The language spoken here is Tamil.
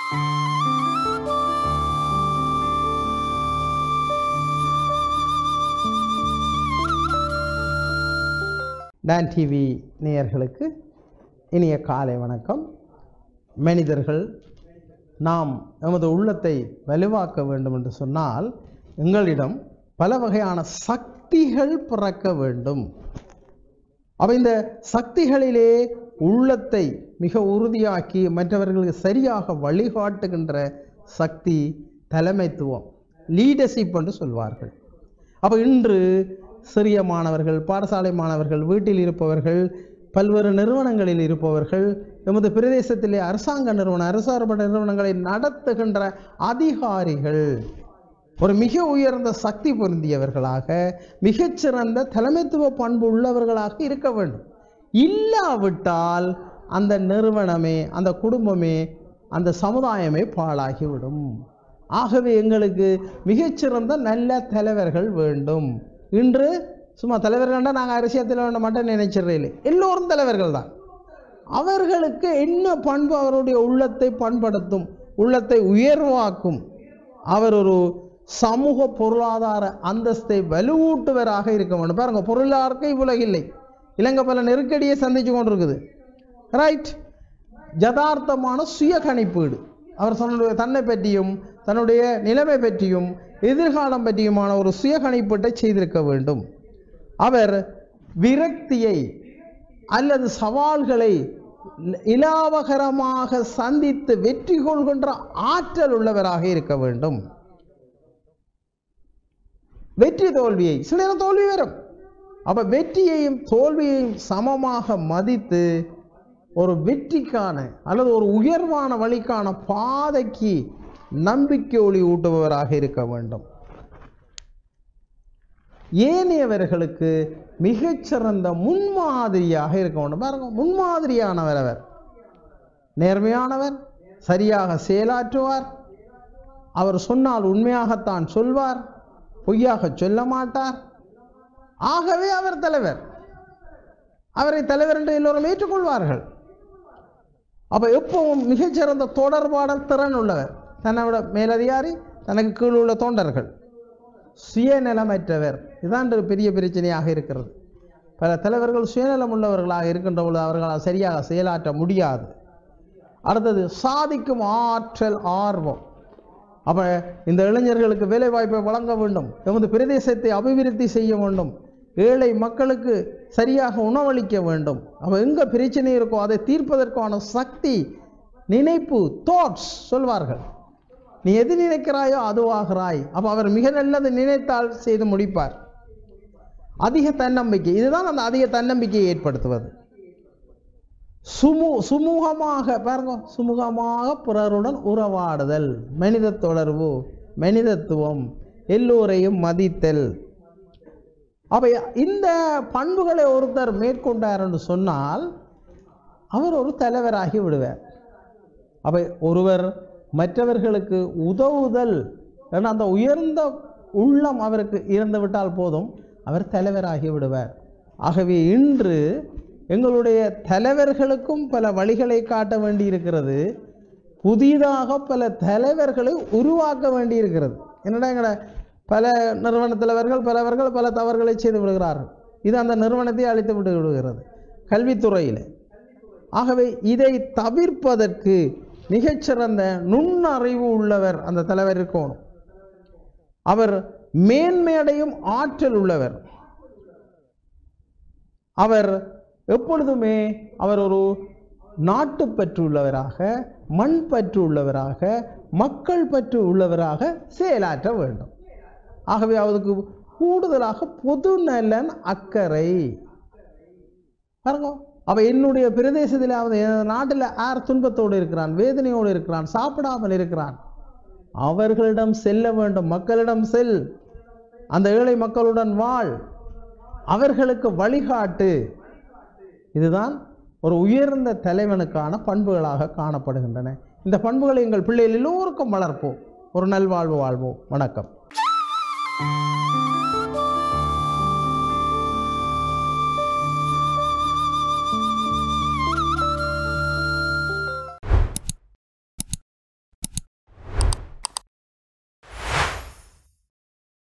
டான் டிவி நேயர்களுக்கு இனிய காலை வணக்கம் மனிதர்கள் நாம் எமது உள்ளத்தை வலுவாக்க வேண்டும் என்று சொன்னால் எங்களிடம் பல வகையான சக்திகள் பிறக்க வேண்டும் அப்ப இந்த சக்திகளிலே உள்ளத்தை மிக உறுதியாக்கி மற்றவர்களுக்கு சரியாக வழிகாட்டுகின்ற சக்தி தலைமைத்துவம் லீடர்ஷிப் என்று சொல்வார்கள் அப்போ இன்று சிறிய மாணவர்கள் பாடசாலை மாணவர்கள் வீட்டில் இருப்பவர்கள் பல்வேறு நிறுவனங்களில் இருப்பவர்கள் எமது பிரதேசத்திலே அரசாங்க நிறுவன அரசார்ப நிறுவனங்களை நடத்துகின்ற அதிகாரிகள் ஒரு மிக உயர்ந்த சக்தி பொருந்தியவர்களாக மிகச்சிறந்த தலைமைத்துவ பண்பு உள்ளவர்களாக இருக்க வேண்டும் இல்லாவிட்டால் அந்த நிறுவனமே அந்த குடும்பமே அந்த சமுதாயமே பாழாகிவிடும் ஆகவே எங்களுக்கு மிகச்சிறந்த நல்ல தலைவர்கள் வேண்டும் இன்று சும்மா தலைவர்கள்னா நாங்கள் அரசியல் வேண்ட மட்டும் நினைச்சிடறே எல்லோரும் தலைவர்கள் தான் அவர்களுக்கு என்ன பண்பு அவருடைய உள்ளத்தை பண்படுத்தும் உள்ளத்தை உயர்வாக்கும் அவர் ஒரு சமூக பொருளாதார அந்தஸ்தை வலுவூட்டுவராக இருக்க வேண்டும் பாருங்க பொருளாதார உலகில்லை இலங்கை பல நெருக்கடியை சந்திச்சு கொண்டிருக்குது ரைட் யதார்த்தமான சுய கணிப்பீடு அவர் தன்னுடைய தன்னை பற்றியும் தன்னுடைய நிலைமை பற்றியும் எதிர்காலம் பற்றியுமான ஒரு சுய கணிப்பீட்டை செய்திருக்க வேண்டும் அவர் விரக்தியை அல்லது சவால்களை இலாவகரமாக சந்தித்து வெற்றி கொள்கின்ற ஆற்றல் உள்ளவராக இருக்க வேண்டும் வெற்றி தோல்வியை சில நேரம் தோல்வி வரும் அப்ப வெற்றியையும் தோல்வியையும் சமமாக மதித்து ஒரு வெற்றிக்கான அல்லது ஒரு உயர்வான வழிக்கான பாதைக்கு நம்பிக்கை ஒளி ஊட்டுபவராக இருக்க வேண்டும் ஏனையவர்களுக்கு மிகச்சிறந்த முன்மாதிரியாக இருக்க வேண்டும் பாருங்க முன்மாதிரியானவர் அவர் நேர்மையானவர் சரியாக செயலாற்றுவார் அவர் சொன்னால் உண்மையாகத்தான் சொல்வார் பொய்யாக சொல்ல மாட்டார் ஆகவே அவர் தலைவர் அவரை தலைவர் என்று எல்லோரும் ஏற்றுக்கொள்வார்கள் அப்ப எப்பவும் மிகச்சிறந்த தொடர்பாடல் திறன் உள்ளவர் தன்னை விட மேலதிகாரி தனக்கு கீழ் உள்ள தொண்டர்கள் சுயநலமற்றவர் இதுதான் ஒரு பெரிய பிரச்சனையாக இருக்கிறது பல தலைவர்கள் சுயநலம் உள்ளவர்களாக இருக்கின்ற பொழுது அவர்களால் சரியாக செயலாற்ற முடியாது அடுத்தது சாதிக்கும் ஆற்றல் ஆர்வம் அப்ப இந்த இளைஞர்களுக்கு வேலை வாய்ப்பை வழங்க வேண்டும் எமது பிரதேசத்தை அபிவிருத்தி செய்ய வேண்டும் ஏழை மக்களுக்கு சரியாக உணவளிக்க வேண்டும் அப்ப எங்க பிரச்சனை இருக்கோ அதை தீர்ப்பதற்கான சக்தி நினைப்பு தாட்ஸ் சொல்வார்கள் நீ எது நினைக்கிறாயோ அதுவாகிறாய் அப்ப அவர் மிக நல்லது நினைத்தால் செய்து முடிப்பார் அதிக தன்னம்பிக்கை இதுதான் அந்த அதிக தன்னம்பிக்கையை ஏற்படுத்துவது சுமு சுமூகமாக பாருங்க சுமூகமாக பிறருடன் உறவாடுதல் மனித தொடர்பு மனிதத்துவம் எல்லோரையும் மதித்தல் அப்ப இந்த பண்புகளை ஒருத்தர் மேற்கொண்டார் என்று சொன்னால் அவர் ஒரு தலைவராகி விடுவார் அப்ப ஒருவர் மற்றவர்களுக்கு உதவுதல் ஏன்னா அந்த உயர்ந்த உள்ளம் அவருக்கு இருந்து விட்டால் போதும் அவர் தலைவராகி விடுவார் ஆகவே இன்று எங்களுடைய தலைவர்களுக்கும் பல வழிகளை காட்ட வேண்டியிருக்கிறது புதிதாக பல தலைவர்களை உருவாக்க வேண்டியிருக்கிறது என்னடா எங்கட பல நிறுவன தலைவர்கள் பலவர்கள் பல தவறுகளை செய்து விடுகிறார்கள் இது அந்த நிறுவனத்தை அழித்து விட்டு விடுகிறது கல்வித்துறையில் ஆகவே இதை தவிர்ப்பதற்கு மிகச்சிறந்த நுண்ணறிவு உள்ளவர் அந்த தலைவர் இருக்கணும் அவர் மேன்மையடையும் ஆற்றல் உள்ளவர் அவர் எப்பொழுதுமே அவர் ஒரு நாட்டுப்பற்று உள்ளவராக மண் பற்று உள்ளவராக மக்கள் பற்று உள்ளவராக செயலாற்ற வேண்டும் ஆகவே அவருக்கு கூடுதலாக பொது நலன் அக்கறை பாருங்க அவ என்னுடைய பிரதேசத்திலாவது என் நாட்டில் யார் துன்பத்தோடு இருக்கிறான் வேதனையோடு இருக்கிறான் சாப்பிடாமல் இருக்கிறான் அவர்களிடம் செல்ல வேண்டும் மக்களிடம் செல் அந்த ஏழை மக்களுடன் வாழ் அவர்களுக்கு வழிகாட்டு இதுதான் ஒரு உயர்ந்த தலைவனுக்கான பண்புகளாக காணப்படுகின்றன இந்த பண்புகளை எங்கள் பிள்ளைகள் எல்லோருக்கும் வளர்ப்போம் ஒரு நல்வாழ்வு வாழ்வோம் வணக்கம்